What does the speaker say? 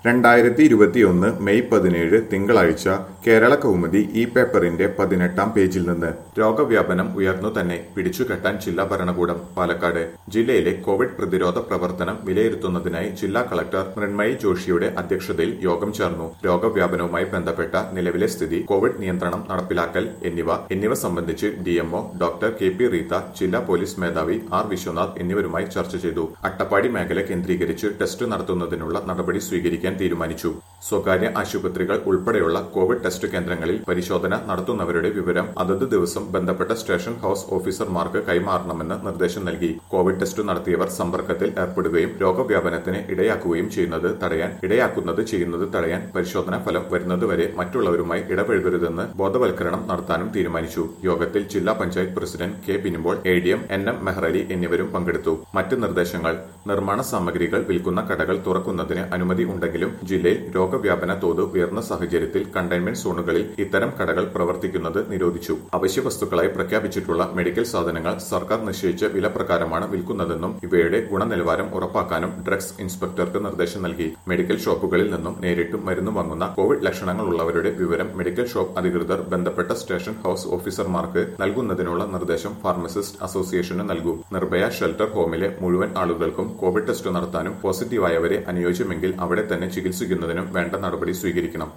രണ്ടായിരത്തി ഇരുപത്തിയൊന്ന് മെയ് പതിനേഴ് തിങ്കളാഴ്ച കേരള കൗമുദി ഈ പേപ്പറിന്റെ പതിനെട്ടാം പേജിൽ നിന്ന് രോഗവ്യാപനം ഉയർന്നു തന്നെ പിടിച്ചുകെട്ടാൻ ജില്ലാ ഭരണകൂടം പാലക്കാട് ജില്ലയിലെ കോവിഡ് പ്രതിരോധ പ്രവർത്തനം വിലയിരുത്തുന്നതിനായി ജില്ലാ കളക്ടർ മൃണ്മയി ജോഷിയുടെ അധ്യക്ഷതയിൽ യോഗം ചേർന്നു രോഗവ്യാപനവുമായി ബന്ധപ്പെട്ട നിലവിലെ സ്ഥിതി കോവിഡ് നിയന്ത്രണം നടപ്പിലാക്കൽ എന്നിവ എന്നിവ സംബന്ധിച്ച് DMO doctor K P Reetha ജില്ലാ പോലീസ് മേധാവി ആർ വിശ്വനാഥ് എന്നിവരുമായി ചർച്ച ചെയ്തു അട്ടപ്പാടി മേഖല കേന്ദ്രീകരിച്ച് ടെസ്റ്റ് നടത്തുന്നതിനുള്ള നടപടി സ്വീകരിക്കാൻ തീരുമാനിച്ചു സ്വകാര്യ ആശുപത്രികൾ ഉൾപ്പെടെയുള്ള കോവിഡ് ടെസ്റ്റ് കേന്ദ്രങ്ങളിൽ പരിശോധന നടത്തുന്നവരുടെ വിവരം അതത് ദിവസം ബന്ധപ്പെട്ട സ്റ്റേഷൻ ഹൌസ് ഓഫീസർമാർക്ക് കൈമാറണമെന്ന് നിർദ്ദേശം നൽകി കോവിഡ് ടെസ്റ്റ് നടത്തിയവർ സമ്പർക്കത്തിൽ ഏർപ്പെടുകയും രോഗവ്യാപനത്തിന് ഇടയാക്കുകയും ചെയ്യുന്നത് തടയാൻ ഇടയാക്കുന്നത് ചെയ്യുന്നത് തടയാൻ പരിശോധനാ ഫലം വരുന്നതുവരെ മറ്റുള്ളവരുമായി ഇടപഴകരുതെന്ന് ബോധവൽക്കരണം നടത്താനും തീരുമാനിച്ചു യോഗത്തിൽ ജില്ലാ പഞ്ചായത്ത് പ്രസിഡന്റ് കെ ബിനിമ്പോൾ A D M N M Mehrali എന്നിവരും പങ്കെടുത്തു മറ്റ് നിർദ്ദേശങ്ങൾ നിർമ്മാണ സാമഗ്രികൾ വിൽക്കുന്ന കടകൾ തുറക്കുന്നതിന് അനുമതി ഉണ്ടെങ്കിലും ജില്ലയിൽ രോഗവ്യാപന തോത് ഉയർന്ന സാഹചര്യത്തിൽ കണ്ടെയ്ൻമെന്റ് സോണുകളിൽ ഇത്തരം കടകൾ പ്രവർത്തിക്കുന്നത് നിരോധിച്ചു അവശ്യ വസ്തുക്കളായി പ്രഖ്യാപിച്ചിട്ടുള്ള മെഡിക്കൽ സാധനങ്ങൾ സർക്കാർ നിശ്ചയിച്ച വില പ്രകാരമാണ് വിൽക്കുന്നതെന്നും ഇവയുടെ ഗുണനിലവാരം ഉറപ്പാക്കാനും ഡ്രഗ്സ് ഇൻസ്പെക്ടർക്ക് നിർദ്ദേശം നൽകി മെഡിക്കൽ ഷോപ്പുകളിൽ നിന്നും നേരിട്ട് മരുന്ന് വാങ്ങുന്ന കോവിഡ് ലക്ഷണങ്ങളുള്ളവരുടെ വിവരം മെഡിക്കൽ ഷോപ്പ് അധികൃതർ ബന്ധപ്പെട്ട സ്റ്റേഷൻ ഹൌസ് ഓഫീസർമാർക്ക് നൽകുന്നതിനുള്ള നിർദ്ദേശം ഫാർമസിസ്റ്റ് അസോസിയേഷന് നൽകും നിർഭയ ഷെൽട്ടർ ഹോമിലെ മുഴുവൻ ആളുകൾക്കും കോവിഡ് ടെസ്റ്റ് നടത്താനും പോസിറ്റീവായവരെ അനുയോജ്യമെങ്കിൽ അവിടെ തന്നെ ചികിത്സിക്കുന്നതിനും വേണ്ട നടപടി സ്വീകരിക്കണം